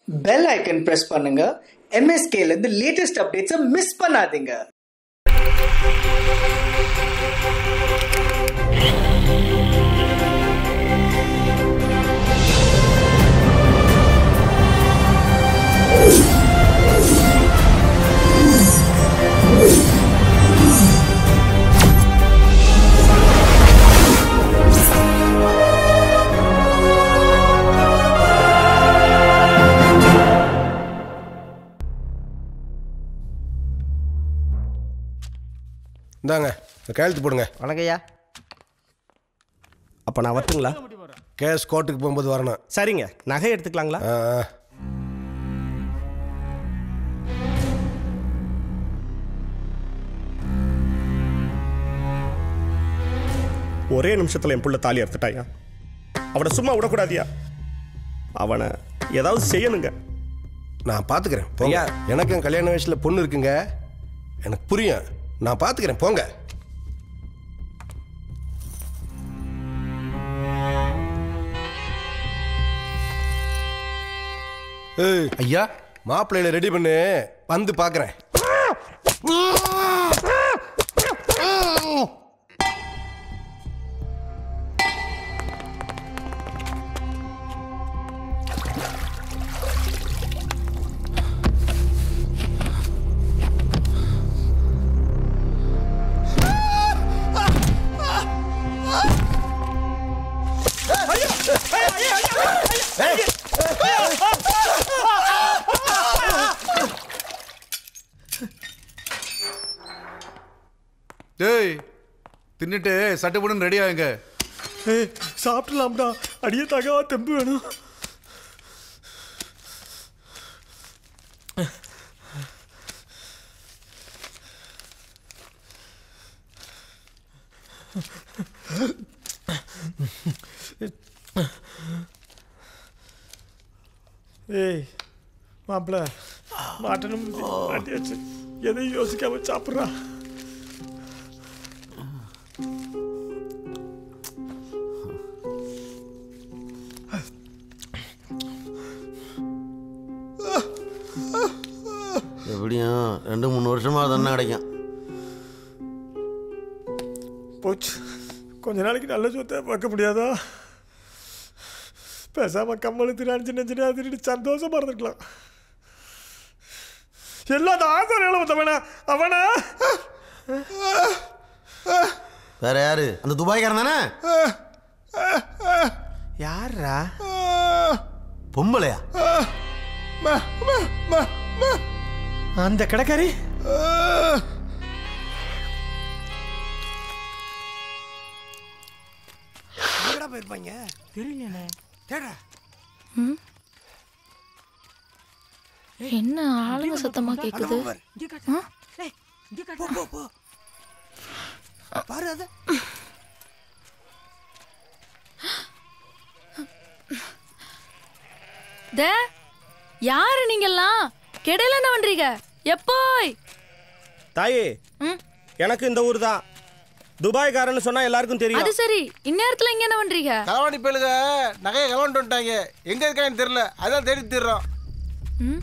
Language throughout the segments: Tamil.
பெல் ஐக்கன் பிரஸ் பண்ணுங்க MSK ல இருந்து லேட்டஸ்ட் அப்டேட்ஸை மிஸ் பண்ணாதீங்க இந்தாங்க இந்த கையெழுத்து போடுங்க வணக்கய்யா அப்போ நான் வரட்டுங்களா கேஸ் கோர்ட்டுக்கு போகும்போது வரணும் சரிங்க நகை எடுத்துக்கலாங்களா ஆ, ஆ. ஒரே நிமிஷத்தில் என் புள்ள தாலி அறுத்துட்டாயா அவனை சும்மா விடக்கூடாதியா அவனை ஏதாவது செய்யணுங்க நான் பார்த்துக்கிறேன் போங்க எனக்கு என் கல்யாண வயசில் பொண்ணு இருக்குங்க எனக்கு புரியும் நான் பார்த்துக்கிறேன் போங்க ஏய் ஐயா மாப்பிள்ளையில ரெடி பண்ணு வந்து பார்க்குறேன் டேய் தின்னுட்டு சட்டை போடுன்னு ரெடி ஆகுங்க சாப்பிடலாம்டா அடியே தகவா தெம்பு வேணும் ஏய் மாப்பிள்ள மாட்டணும் மாட்டியாச்சு எதையும் யோசிக்காம சாப்பிட்றா எப்படியும் ரெண்டு மூணு வருஷமா தானே கிடைக்கும் போச்சு கொஞ்ச நாளைக்கு நல்ல சொத்தை பார்க்க முடியாதா பேசாம கம்மல் திராணி சின்ன சின்ன திருடி சந்தோஷமா இருந்துக்கலாம் எல்லாம் அந்த ஆசாரியால வந்தவனா அவனா வேற யாரு அந்த துபாய்க்காரன் தானே யாரா பொம்பளையா அந்த கடைக்காரி என்ன ஆளுங்க சத்தமா கேக்குது ஆ? தே, யாரு நீங்கெல்லாம் கெடையில என்ன பண்றீங்க எப்போய் தாயே ம், எனக்கு இந்த ஊர் தான் துபாய்க்காரன்னு சொன்னா எல்லாருக்கும் அது தெரியும் சரி இந்நேரத்துல இங்க என்ன பண்றீங்க களவாணி பேலுக நகையை களவாண்டு வந்துட்டாங்க எங்க இருக்கான்னு தெரியல அதான் தேடி தர்றோம் ம்?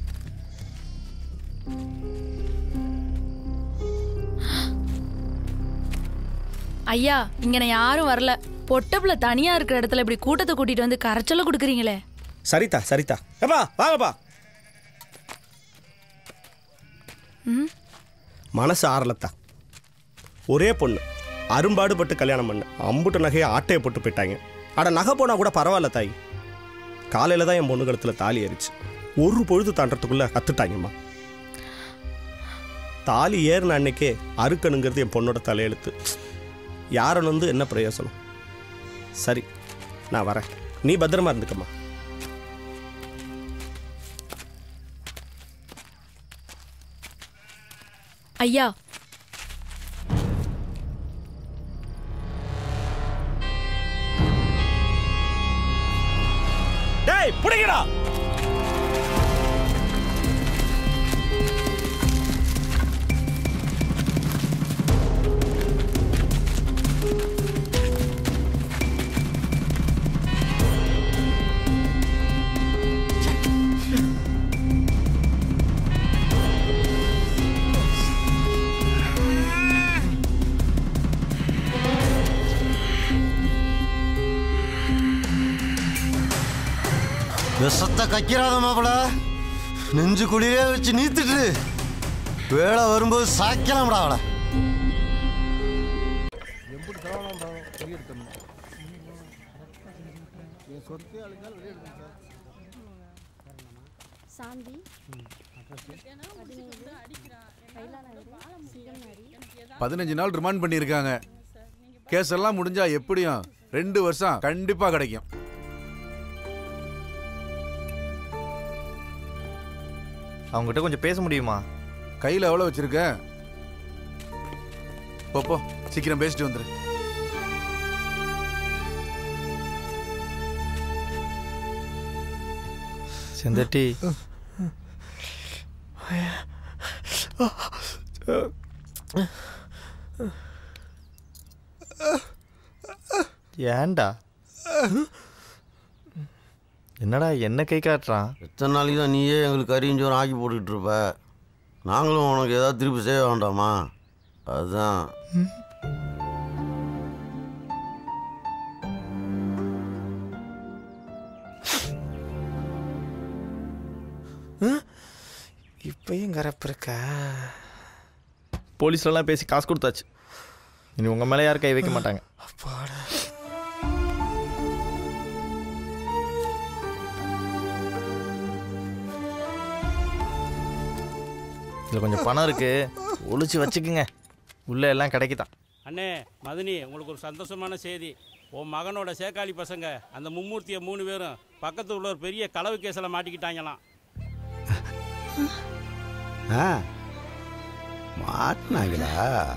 ஐயா இங்க நான் யாரும் வரல பொட்டப்புல தனியா இருக்கிற இடத்துல இப்படி கூட்டத்தை கூட்டிட்டு வந்து கரைச்சல குடுக்குறீங்களே சரிதா சரிதா ஏப்பா வாங்கப்பா ம்? மனசு ஆறலத்தா ஒரே பொண்ணு அரும்பாடுபட்டு கல்யாணம் பண்ணு அம்புட்டு நகையை ஆட்டையை போட்டு போயிட்டாங்க அட நகை போனா கூட பரவாயில்ல தாய் காலையில தான் என் பொண்ணு கழுத்துல தாலி ஏறிச்சு ஒரு பொழுது தாண்டறதுக்குள்ள கத்துட்டாங்கம்மா தாலி ஏறின அன்னைக்கே அறுக்கணுங்கிறது என் பொண்ணோட தலையெழுத்து யாரை வந்து என்ன பிரயோசனம் சரி நான் வரேன் நீ பத்திரமா இருந்துக்கம்மா ஐயா டேய் புடிங்கடா விஷத்தை கக்கிறாத மாப்பிள நெஞ்சு குழியே வச்சு நீத்துட்டு வேலை வரும்போது சாய்க்கலாம்டா அவளை சாந்தி பதினஞ்சு நாள் ரிமாண்ட் பண்ணியிருக்காங்க கேஸ் எல்லாம் முடிஞ்சா எப்படியும் ரெண்டு வருஷம் கண்டிப்பா கிடைக்கும் அவங்ககிட்ட கொஞ்சம் பேச முடியுமா கையில் எவ்வளோ வச்சிருக்க போ போ சீக்கிரம் பேசிட்டு வந்துரு செந்தட்டி ஏன்டா என்னடா என்ன கை காட்டுறான் எத்தனை நாளைக்கு தான் நீயே எங்களுக்கு கறிஞ்சோறு ஆக்கி போட்டுக்கிட்டு இருப்ப நாங்களும் உனக்கு ஏதாவது திருப்பி செய்ய வேண்டாமா அதுதான் இப்பயும் கரப்பு இருக்கா போலீஸ்லலாம் பேசி காசு கொடுத்தாச்சு இனி உங்கள் மேலே யாரும் கை வைக்க மாட்டாங்க இதில் கொஞ்சம் பணம் இருக்கு ஒளிச்சு வச்சுக்குங்க உள்ளே எல்லாம் கிடைக்குதான் அண்ணே மதனி உங்களுக்கு ஒரு சந்தோஷமான செய்தி உன் மகனோட சேக்காளி பசங்க அந்த மும்மூர்த்தியை மூணு பேரும் பக்கத்து உள்ள ஒரு பெரிய களவு கேஸில் மாட்டிக்கிட்டாங்களாம் ஆ மாட்டினாங்களா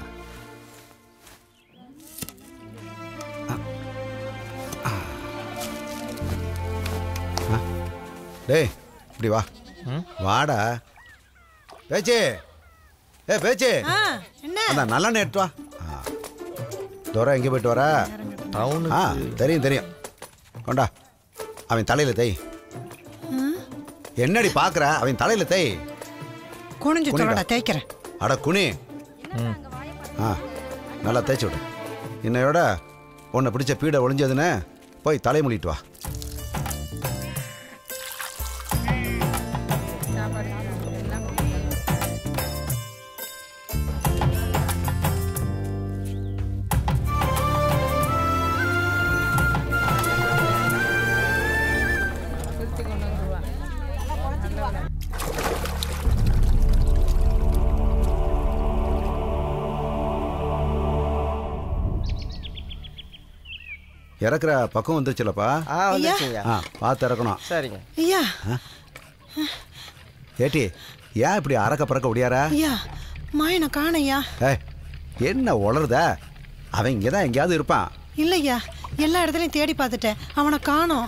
டேய் இப்படி வா வாடா பேச்சு ஏ பேச்சு அதான் நல்லெண்ணெய் எடுத்து வா ஆ. தூரம் எங்கே போயிட்டு வர டவுனு ஆ தெரியும் தெரியும் கொண்டா அவன் தலையில் தேய் என்னடி பார்க்குற அவன் தலையில் தேய் குனிஞ்சு குனிடா. சொல்லடா தேய்க்கிறேன் அட குனி ஆ நல்லா தேய்ச்சி விடு இன்னையோட உன்னை பிடிச்ச பீடை ஒளிஞ்சதுன்னு போய் தலை மூடிட்டு வா இறக்குற பக்கம் வந்துருச்சுலப்பா ஆ, வந்துருச்சுங்க. ஆ பார்த்து இறக்கணும் சரிங்க ஐயா ஏட்டி ஏன் இப்படி அறக்க பறக்க ஒடியாரா ஐயா மாயனை காணையா ஏய் என்ன உளருத அவன் இங்கே தான் எங்கேயாவது இருப்பான் இல்லையா எல்லா இடத்துலையும் தேடி பார்த்துட்டேன் அவனை காணோம்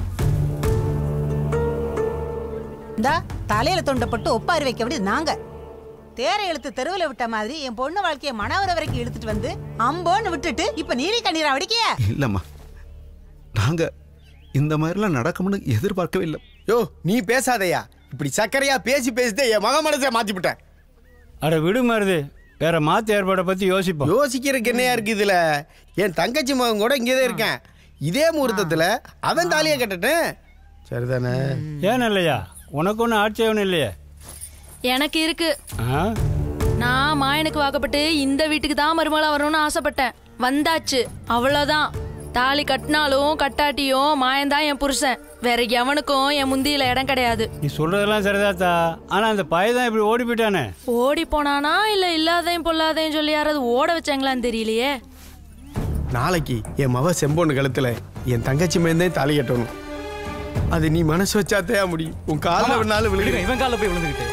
இந்தா தலையில தொண்டப்பட்டு ஒப்பாரி வைக்க வேண்டியது நாங்க தேரை இழுத்து தெருவில் விட்ட மாதிரி என் பொண்ணு வாழ்க்கைய மணவர வரைக்கும் இழுத்துட்டு வந்து அம்போன்னு விட்டுட்டு இப்ப நீரி கண்ணீரா வடிக்கிய இல்லைம்மா நாங்கள் இந்த மாதிரிலாம் நடக்கும்னு எதிர்பார்க்கவே இல்லை யோ நீ பேசாதயா இப்படி சக்கரையா பேசி பேசிட்டு என் மக மனசை மாத்திவிட்டேன் அட விடு மருது வேற மாத்து ஏற்பாடை பற்றி யோசிப்போம் யோசிக்கிறதுக்கு என்னையா இருக்கு இதுல என் தங்கச்சி மகன் கூட இங்கே தான் இருக்கேன் இதே முகூர்த்தத்துல அவன் தாலியை கட்டட்டும் சரிதானே ஏன் இல்லையா உனக்கு ஒன்றும் ஆட்சேபம் இல்லையே எனக்கு இருக்கு ஆ நான் மாயனுக்கு வாக்கப்பட்டு இந்த வீட்டுக்கு தான் மருமகளா வரணும்னு ஆசைப்பட்டேன் வந்தாச்சு அவ்வளவுதான் தாலி கட்டினாலும் கட்டாட்டியும் மாயன்தான் என் புருஷன் வேற எவனுக்கும் என் முந்தியில இடம் கிடையாது நீ சொல்றதெல்லாம் சரிதாத்தா ஆனால் அந்த பையன் இப்படி ஓடி போயிட்டானே ஓடி போனானா இல்ல இல்லாதையும் பொல்லாதையும் சொல்லி யாராவது ஓட வச்சாங்களான்னு தெரியலையே நாளைக்கு என் மவ செம்பொண்ணு கழுத்துல என் தங்கச்சி மேந்தே தாலி கட்டணும் அது நீ மனசு வச்சாத்தையா முடியும் உன் காலில் வேணாலும் விழுகு இவன் காலில் போய் விழுந்துக்கிட்டு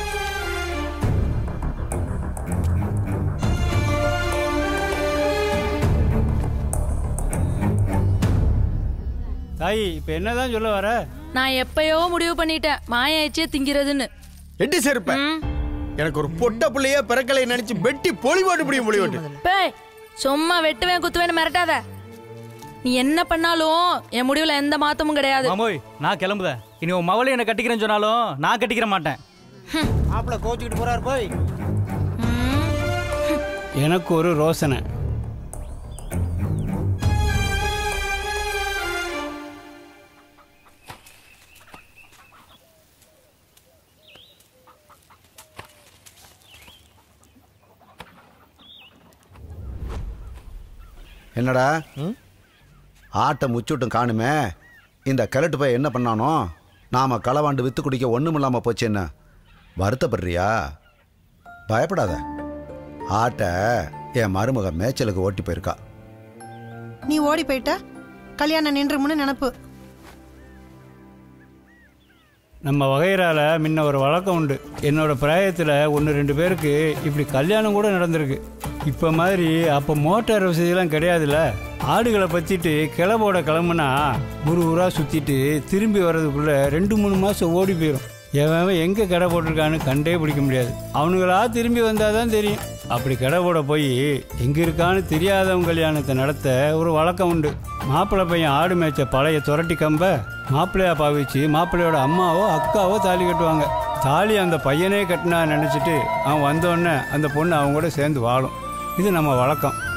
தாயி இப்போ என்னதான் சொல்ல வர நான் எப்பயோ முடிவு பண்ணிட்டேன் மாய எச்சியே திங்கிறதுன்னு எட்டி செருப்ப எனக்கு ஒரு பொட்ட பிள்ளைய பிறக்கலை நினைச்சு வெட்டி பொலி போட்டு முடியும் பொலி போட்டு பேய் சும்மா வெட்டுவேன் குத்துவேன்னு மிரட்டாத நீ என்ன பண்ணாலும் என் முடிவுல எந்த மாத்தமும் கிடையாது மாமோய் நான் கிளம்புதேன் இனி உன் மவளை என்ன கட்டிக்கிறேன்னு சொன்னாலும் நான் கட்டிக்கிற மாட்டேன் மாப்பிள்ள கோச்சுக்கிட்டு போறாரு போய் எனக்கு ஒரு ரோசனை என்னடா ஆட்டை முச்சுட்டும் காணுமே இந்த கிழட்டு போய் என்ன பண்ணானோ நாம களவாண்டு வித்து குடிக்க ஒன்றும் இல்லாமல் போச்சு என்ன வருத்தப்படுறியா பயப்படாத ஆட்டை என் மருமக மேய்ச்சலுக்கு ஓட்டி போயிருக்கா நீ ஓடி போயிட்டா கல்யாணம் நின்றுமுன்னு நினப்பு நம்ம வகைரால முன்ன ஒரு வழக்கம் உண்டு என்னோட பிராயத்தில் ஒன்று ரெண்டு பேருக்கு இப்படி கல்யாணம் கூட நடந்திருக்கு இப்போ மாதிரி அப்போ மோட்டார் வசதியெல்லாம் கிடையாதுல்ல ஆடுகளை பற்றிட்டு கிளம்போட கிளம்புனா ஒரு ஊராக சுற்றிட்டு திரும்பி வர்றதுக்குள்ளே ரெண்டு மூணு மாதம் ஓடி போயிடும் எவன் எங்கே கடை போட்டிருக்கான்னு கண்டே பிடிக்க முடியாது அவனுங்களா திரும்பி வந்தால் தான் தெரியும் அப்படி கடை போட போய் எங்கே இருக்கான்னு தெரியாதவங்க கல்யாணத்தை நடத்த ஒரு வழக்கம் உண்டு மாப்பிள்ளை பையன் ஆடு மேய்ச்ச பழைய துரட்டி கம்ப மாப்பிள்ளையா பாவிச்சு மாப்பிள்ளையோட அம்மாவோ அக்காவோ தாலி கட்டுவாங்க தாலி அந்த பையனே கட்டினா நினச்சிட்டு அவன் வந்தோடனே அந்த பொண்ணு அவங்க கூட சேர்ந்து வாழும் இது நம்ம வழக்கம்